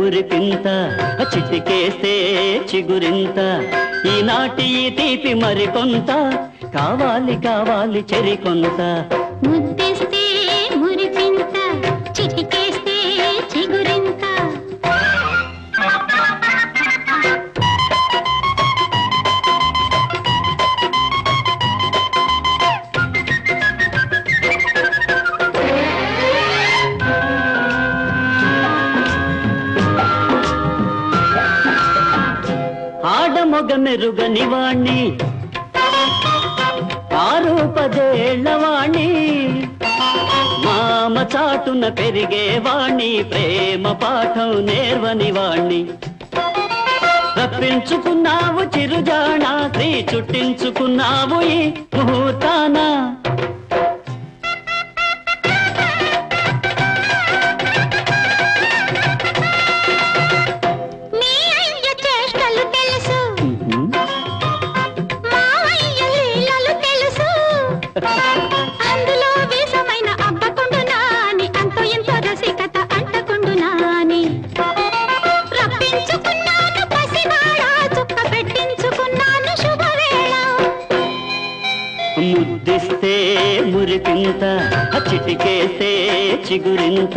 మురిపింత చిటికేస్తే చిగురింత ఈనాటి ఈ తీపి మరికొంత కావాలి కావాలి చెరికొంత ముద్దిస్తే మురిపింత చిటికేస్తే చిగురింత ఆడమొగ మెరుగని వాణ్ణి ఆరు పదేళ్ల వాణ్ణి మామ చాటున పెరిగే వాణ్ణి ప్రేమ పాఠం నేర్వని వాణ్ణి రప్పించుకున్నావు చిరుజాణ శ్రీ చుట్టించుకున్నావు ఈ ముహూర్తాన మీ అయ్య చేష్టలు తెలుసు మా అయ్య లీలలు తెలుసు అందులో విషమైన అబ్బకుండు నాని అంతో ఎంతో రసికత అంటకుండు నాని రప్పించుకున్నాను పసివాడా చుక్క పెట్టించుకున్నాను శుభవేళ ముద్దిస్తే మురిపింత చిటికేస్తే చిగురింత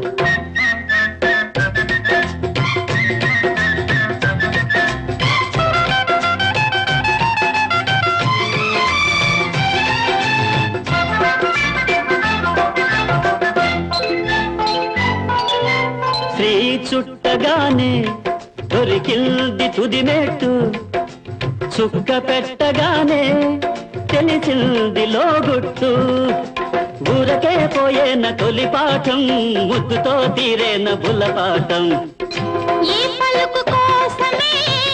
శ్రీ చుట్టగానే దొరికిల్ది తుదిమెట్టు చుక్క పెట్టగానే తెలిసింది లోగుట్టు ఊరకే పోయేన తొలి పాఠం ముద్దుతో తీరేన బుల్లపాఠం ఈ పలుకు కోసమే